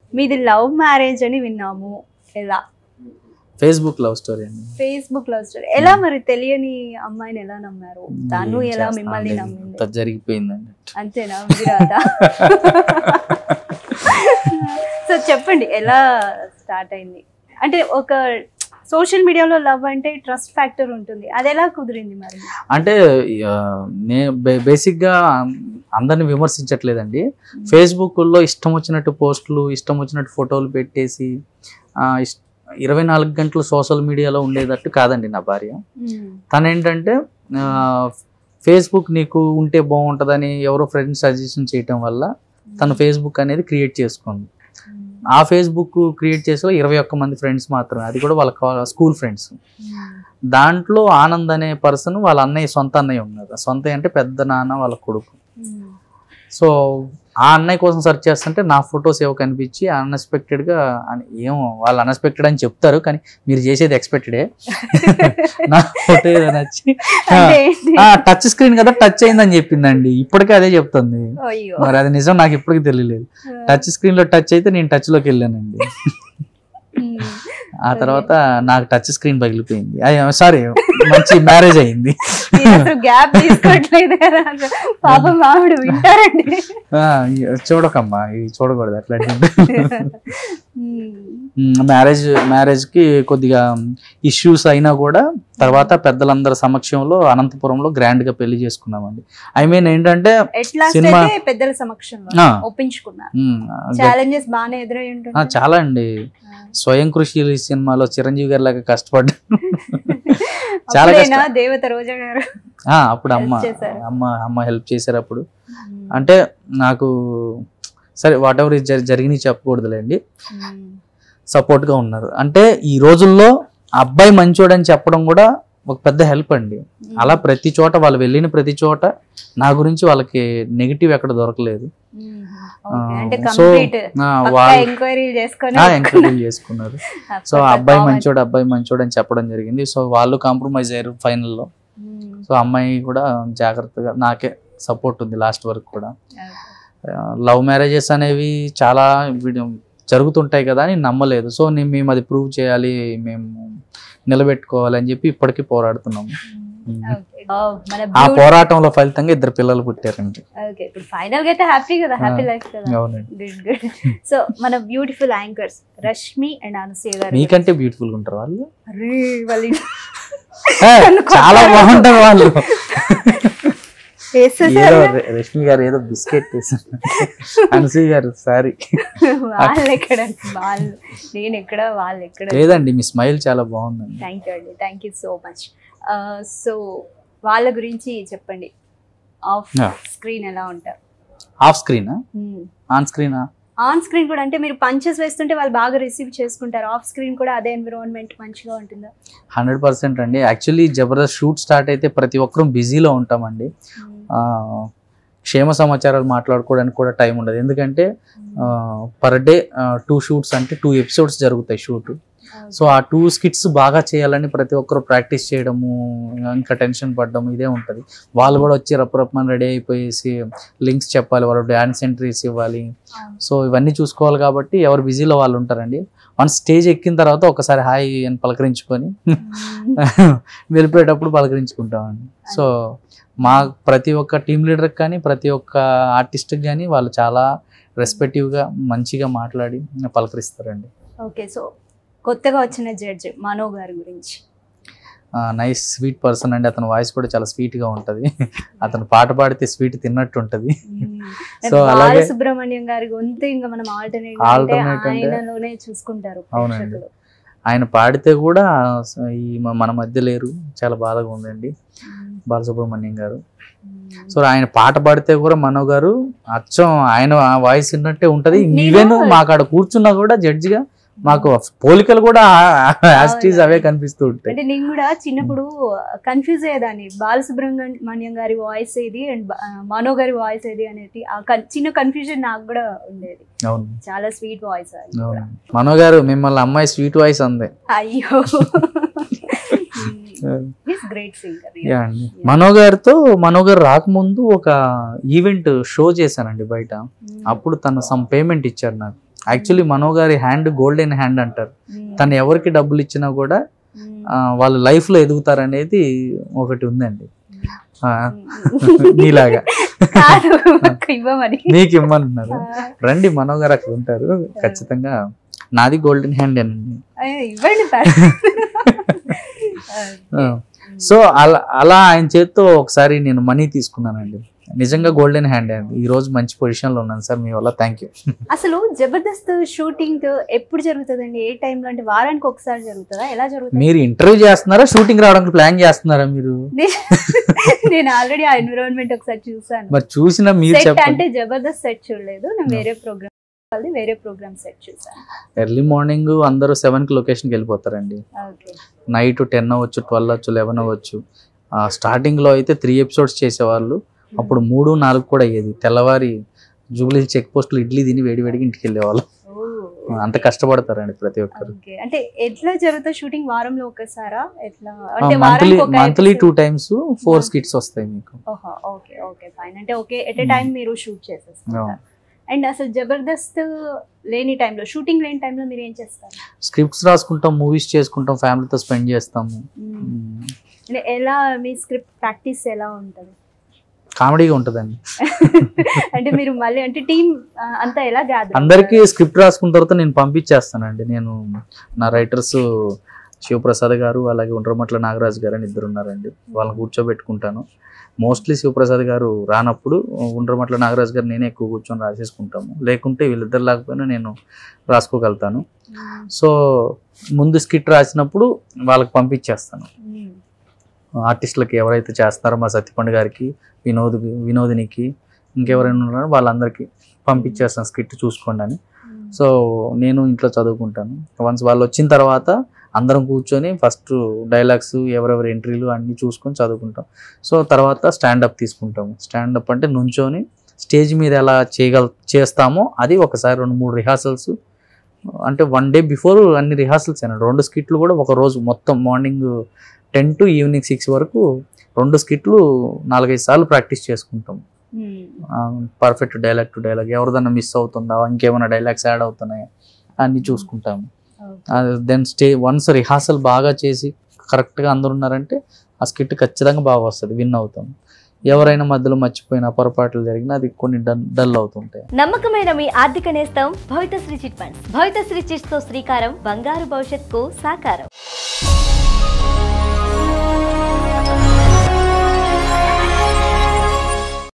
మీది love marriage అని విన్నాము ఎలా ఫేస్బుక్ లవ్ స్టోరీ అండి ఫేస్బుక్ లవ్ స్టోరీ ఎలా మరి తెలియని అమ్మాయిని ఎలా నమ్మారు తను ఏం ఎలా చేస్తాం మిమ్మల్ని అండి, నమ్మింది ఇంత జరిగిపోయిందండి అంతేనా విరాట సో చెప్పండి ఎలా స్టార్ట్ అయింది అంటే ఒక సోషల్ మీడియాలో లవ్ అంటే ట్రస్ట్ ఫ్యాక్టర్ ఉంటుంది అది ఎలా కుదిరింది మరి అంటే ఆ, నే బే- బేసిక్గా అందరిని విమర్శించట్లేదండి ఫేస్బుక్లో ఇష్టం వచ్చినట్టు పోస్టులు ఇష్టం వచ్చినట్టు ఫోటోలు పెట్టేసి ఆ, ఇస్- ఇరవై నాలుగు గంటలు సోషల్ మీడియాలో ఉండేటట్టు కాదండి నా భార్య మ్మ్. తను ఏంటంటే ఆ, ఫేస్బుక్ నీకు ఉంటే బాగుంటుందని ఎవరో ఫ్రెండ్స్ సజెషన్ చేయటం వల్ల తను ఫేస్బుక్ అనేది క్రియేట్ చేసుకుంది మ్మ్. ఆ ఫేస్బుక్ క్రియేట్ చేసే ఇరవై ఒక్క మంది ఫ్రెండ్స్ మాత్రమే అది కూడా వాళ్ళ కా- స్కూల్ ఫ్రెండ్స్ మ్మ్. దాంట్లో ఆనంద్ అనే పర్సన్ వాళ్ళ అన్నయ్య సొంత అన్నయ్య ఉన్నారు సొంత అంటే పెద్ద నాన్న వాళ్ళ కొడుకు మ్మ్. సో ఆ అన్నయ్య కోసం సెర్చ్ చేస్తుంటే నా ఫొటోస్ ఏవో కనిపించి unexpected గా అన్- ఏమో వాళ్ళు అన్ఎక్స్పెక్టెడ్ అని చెప్తారు కానీ మీరు చేసేది ఎక్స్పెక్టెడే నా ఫోటో ఏదో నచ్చి అంటే ఏంటి? టచ్ స్క్రీన్ కదా టచ్ అయిందని చెప్పిందండి ఇప్పటికే అదే చెప్తుంది అయ్యో మరి అది నిజం నాకు ఇప్పటికీ తెలియలేదు టచ్ స్క్రీన్ లో టచ్ అయితే నేను టచ్ లోకి వెళ్ళానండి మ్మ్. ఆ తర్వాత నాకు టచ్ స్క్రీన్ పగిలిపోయింది సారీ మంచి మ్యారేజ్ అయింది మీరు అసలు గ్యాప్ తీసుకోవట్లేదు కదా పాపం మామిడు వింటారండి ఆ, చూడకమ్మా ఇవి చూడకూడదు అట్లాంటి మ్మ్. మ్యారేజ్ మ్యారేజ్ కి కొద్దిగా ఇష్యూస్ అయినా కూడా తర్వాత పెద్దలందరి సమక్షంలో అనంతపురంలో గ్రాండ్ గా పెళ్లి చేసుకున్నామండి ఐ మీన్ ఏంటంటే ఎట్లా సినిమా- అయితే పెద్దల సమక్షంలో ఆ, ఒప్పించుకున్నారు ఉమ్, ఛాలెంజెస్ బాగానే ఎదురై ఆ, ఉంటుంది చాలా అండి స్వయం కృషి ఈ సినిమాలో చిరంజీవి గారి లాగా కష్టపడ్డా చాలా అప్పుడేనా దేవత రోజా గారు ఆ, అప్పుడు అమ్మ Help చేశారు. అమ్మ అమ్మ హెల్ప్ చేశారు అప్పుడు అంటే నాకు సరే వాట్ ఎవర్ జరిగినాయి చెప్పకూడదులేండి మ్మ్. సపోర్ట్ గా ఉన్నారు అంటే ఈ రోజుల్లో అబ్బాయి మంచోడని చెప్పడం కూడా ఒక పెద్ద హెల్ప్ అండి అలా ప్రతి చోట వాళ్ళు వెళ్ళిన ప్రతి చోట నా గురించి వాళ్ళకి నెగిటివ్ ఎక్కడ దొరకలేదు మ్మ్. ఓకే, అంటే సో కంప్లీట్ వాళ్ళు ఎంక్వైరీ చేసుకొని ఎంకరేజ్ చేసుకున్నారు సో అప్పట్లో అబ్బాయి కావాలి. మంచోడు అబ్బాయి మంచోడు అని చెప్పడం జరిగింది సో వాళ్ళు కాంప్రమైజ్ అయ్యారు ఫైనల్లో మ్మ్. సో అమ్మాయి కూడా జాగ్రత్తగా నాకే సపోర్ట్ ఉంది లాస్ట్ వరకు కూడా ఓకే. లవ్ మ్యారేజెస్ అనేవి చాలా వీడి- జరుగుతుంటాయి కదా అని నమ్మలేదు సో నేను మేము అది ప్రూవ్ చేయాలి మేము నిలబెట్టుకోవాలి అని చెప్పి ఇప్పటికీ పోరాడుతున్నాము మ్మ్. ఓకే. ఓ, మన ఆ beauty- పోరాటంలో ఫలితంగా ఇద్దరు పిల్లలు పుట్టారండి ఓకే ఇప్పుడు ఫైనల్ గా అయితే హ్యాపీ కదా హ్యాపీ లైఫ్ కదా అవునండి గుడ్ గుడ్ సో మన beautiful anchors Rashmi and Anasuya గారు మీకంటే బ్యూటిఫుల్ గా ఉంటారు వాళ్ళు అరే, వాళ్ళు ఏ, చాలా బాగుంటారు వాళ్ళు వేసేసారు ఏదో రె- రష్మి గారు ఏదో బిస్కెట్ వేసారు అనసూయ గారు సారీ వాళ్ళు ఎక్కడ వాళ్ళు నేను ఎక్కడ వాళ్ళు ఎక్కడ లేదండి మీ స్మైల్ చాలా బాగుందండి థ్యాంక్ యూ అండి thank you so much so వాళ్ళ గురించి చెప్పండి ఆఫ్ Yeah. స్క్రీన్ ఎలా ఉంటారు ఆఫ్ స్క్రీనా ఆన్ స్క్రీనా ఆన్ స్క్రీన్ కూడా అంటే మీరు పంచెస్ వేస్తుంటే వాళ్ళు బాగా రిసీవ్ చేసుకుంటారు ఆఫ్ స్క్రీన్ కూడా అదే ఎన్విరాన్మెంట్ మంచిగా ఉంటుందా హండ్రెడ్ పర్సెంట్ అండి యాక్చువల్లీ జబర్దస్త్ షూట్ స్టార్ట్ అయితే ప్రతి ఒక్కరూ బిజీలో ఉంటామండి ఆ, క్షేమ సమాచారాలు మాట్లాడుకోవడానికి కూడా టైం ఉండదు ఎందుకంటే పర్ డే టూ షూట్స్ అంటే టూ ఎపిసోడ్స్ జరుగుతాయి షూట్ సో ఆ టూ స్కిట్స్ బాగా చేయాలని ప్రతి ఒక్కరు ప్రాక్టీస్ చేయడము ఇంకా టెన్షన్ పడడము ఇదే ఉంటుంది వాళ్ళు కూడా వచ్చి రప్పరప్పమని రెడీ అయిపోయేసి లింక్స్ చెప్పాలి వాళ్ళు డ్యాన్స్ ఎంట్రీస్ ఇవ్వాలి సో ఇవన్నీ చూసుకోవాలి కాబట్టి ఎవరు బిజీలో వాళ్ళు ఉంటారండి వన్ స్టేజ్ ఎక్కిన తర్వాత ఒకసారి హాయ్ అని పలకరించుకొని వెళ్ళిపోయేటప్పుడు పలకరించుకుంటామండి సో మా ప్రతి ఒక్క టీం లీడర్కి కానీ ప్రతి ఒక్క ఆర్టిస్ట్కి కానీ వాళ్ళు చాలా రెస్పెక్టివ్గా మంచిగా మాట్లాడి పలకరిస్తారండి ఓకే సో కొత్తగా వచ్చిన జడ్జ్ మనో గారి గురించి నైస్ స్వీట్ పర్సన్ అండి అతని వాయిస్ కూడా చాలా స్వీట్గా ఉంటుంది అతను పాట పాడితే స్వీట్ తిన్నట్టు ఉంటుంది సో అలాగే సుబ్రహ్మణ్యం గారి గొంతు ఇంకా మనం ఆల్టర్నేట్ అంటే Alternate అంటే- ఆయనలోనే చూసుకుంటారు అవునండి. ప్రేక్షకులు. ఆయన పాడితే కూడా ఈ మ- మన మధ్య లేరు చాలా బాధగా ఉందండి బాలసుబ్రహ్మణ్యం గారు సో ఆయన పాట పాడితే కూడా మనో గారు అచ్చం ఆయన వాయిస్ విన్నట్టే ఉంటది నేను- ఈవెన్ మాకు ఆడ కూర్చున్నా కూడా జడ్జిగా మాకు పోలికలు కూడా యాస్టీస్ అవే కనిపిస్తూ ఉంటాయి అంటే నేను కూడా చిన్నప్పుడు కన్ఫ్యూజ్ అయ్యేదాన్ని బాలసుబ్రహ్మణ్యం గారి వాయిస్ ఏది అండ్ మనో గారి వాయిస్ ఏది అనేది ఆ కన్- చిన్న కన్ఫ్యూజన్ నాకు కూడా ఉండేది అవును చాలా స్వీట్ వాయిస్ అవును మనో గారు మిమ్మల్ని అమ్మాయి స్వీట్ వాయిస్ అంది అయ్యో గ్రేట్ సింగర్ యా అండి మనో గారితో మనో గారు రాకముందు ఒక ఈవెంట్ షో చేశానండి బయట అప్పుడు తను సమ్ పేమెంట్ ఇచ్చారు నాకు యాక్చువల్లీ మనో గారి హ్యాండ్ గోల్డెన్ హ్యాండ్ అంటారు తను ఎవరికి డబ్బులు ఇచ్చినా కూడా ఆ, వాళ్ళ లైఫ్ లో ఎదుగుతారనేది ఒకటి ఉందండి ఆ, నీలాగా కాదు మాకు ఇవ్వమని నీకు ఇమ్మంటున్నారు రండి మనో గారు అక్కడ ఉంటారు ఖచ్చితంగా నాది గోల్డెన్ హ్యాండ్ అండి అయ్యో, ఇవ్వండి సార్ సో అలా అలా ఆయన చేత్తో ఒకసారి నేను మనీ తీసుకున్నానండి నిజంగా గోల్డెన్ హ్యాండ్ అండి ఈ రోజు మంచి పొజిషన్ లో ఉన్నాను సార్ మీ వల్ల థ్యాంక్ యూ అసలు జబర్దస్త్ షూటింగ్ ఎప్పుడు జరుగుతుందండి ఏ టైంలో అంటే వారానికి ఒకసారి జరుగుతుందా ఎలా జరుగుతుంది మీరు ఇంటర్వ్యూ చేస్తున్నారా షూటింగ్ రావడానికి ప్లాన్ చేస్తున్నారా మీరు నేను ఆల్రెడీ ఆ ఎన్విరాన్మెంట్ ఒకసారి చూసాను మరి చూసినా మీరు సెట్ చెప్పండి అంటే జబర్దస్త్ సెట్ చూడలేదు నేను వేరే ప్రోగ్రామ్ వాళ్ళది వేరే ప్రోగ్రామ్ సెట్ చూసాను ఎర్లీ మార్నింగ్ అందరూ సెవెన్ కి లొకేషన్కి వెళ్ళిపోతారండి ఓకే నైట్ టెన్ అవ్వచ్చు ట్వెల్వ్ అవ్వచ్చు లెవెన్ అవ్వచ్చు స్టార్టింగ్ లో అయితే త్రీ ఎపిసోడ్స్ చేసేవాళ్ళు అప్పుడు మూడు నాలుగు కూడా అయ్యేది తెల్లవారి జూబ్లీ చెక్ పోస్టులు ఇడ్లీ తిని వేడి వేడికి ఇంటికి వెళ్ళేవాళ్ళు అంత కష్టపడతారండి ప్రతి ఒక్కరు ఓకే అంటే ఎట్లా జరుగుతుంది షూటింగ్ వారంలో ఒకసారా ఎట్లా అంటే మంత్లీ వారానికి ఒక monthly episode? Two times four skits వస్తాయి మీకు ఓహో ఓకే ఓకే ఫైన్ అంటే ఓకే ఎట్ ఏ టైం మీరు షూట్ చేసేస్తారు అండ్ అసలు జబర్దస్త్ లేని టైంలో షూటింగ్ లేని టైంలో మీరు ఏం చేస్తారు స్క్రిప్ట్స్ రాసుకుంటాం మూవీస్ చేసుకుంటాం ఫ్యామిలీతో స్పెండ్ చేస్తాము అంటే ఎలా మీ స్క్రిప్ట్ ప్రాక్టీస్ ఎలా ఉంటుంది కామెడీగా ఉంటుందండి అంటే మీరు మళ్ళీ అంటే టీం అంతా ఎలా గ్యాదర్ అందరికీ స్క్రిప్ట్ రాసుకున్న తర్వాత నేను పంపించేస్తానండి నేను నా రైటర్స్ శివప్రసాద్ గారు అలాగే ఉండ్రమట్ల నాగరాజ్ గారు అని ఇద్దరు ఉన్నారండి వాళ్ళని కూర్చోబెట్టుకుంటాను మోస్ట్లీ శివప్రసాద్ గారు రానప్పుడు ఉండ్రమట్ల నాగరాజ్ గారు నేనే ఎక్కువ కూర్చొని రాసేసుకుంటాము లేకుంటే వీళ్ళిద్దరు లేకపోయినా నేను రాసుకోగలుగుతాను సో ముందు స్కిట్ రాసినప్పుడు వాళ్ళకి పంపించేస్తాను ఆర్టిస్టులకి ఎవరైతే చేస్తున్నారో మా సత్యపండు గారికి వినోద్ వినోదినికి ఇంకెవరైనా ఉన్నారో వాళ్ళందరికీ పంపించేస్తాను స్కిట్ చూసుకోండి అని సో నేను ఇంట్లో చదువుకుంటాను వన్స్ వాళ్ళు వచ్చిన తర్వాత అందరం కూర్చొని ఫస్ట్ డైలాగ్స్ ఎవరెవరి ఎంట్రీలు అన్నీ చూసుకొని చదువుకుంటాం సో తర్వాత స్టాండప్ తీసుకుంటాము స్టాండప్ అంటే నుంచొని స్టేజ్ మీద ఎలా చేయగల చేస్తామో అది ఒకసారి రెండు మూడు రిహార్సల్స్ అంటే వన్ డే బిఫోర్ అన్ని రిహార్సల్స్ అయినా రెండు స్కిట్లు కూడా ఒక రోజు మొత్తం morning ten to evening six వరకు రెండు స్కిట్లు నాలుగైదు సార్లు ప్రాక్టీస్ చేసుకుంటాం పర్ఫెక్ట్ డైలాగ్ టు డైలాగ్ ఎవరిదన్నా మిస్ అవుతుందా ఇంకేమైనా డైలాగ్స్ యాడ్ అవుతున్నాయా అన్ని చూసుకుంటాము దెన్ స్టే వన్స్ రిహార్సల్ బాగా చేసి కరెక్ట్గా అందరు ఉన్నారంటే ఆ స్కిట్ ఖచ్చితంగా బాగా వస్తుంది విన్ అవుతాం ఎవరైనా మధ్యలో మర్చిపోయినా పొరపాట్లు జరిగినా అది కొన్ని డల్ డల్ అవుతుంటాయి నమ్మకమైన మీ ఆర్థిక నేస్తం Bhavithasri chit funds Bhavithasri chits తో శ్రీకారం బంగారు భవిష్యత్తుకు సాకారం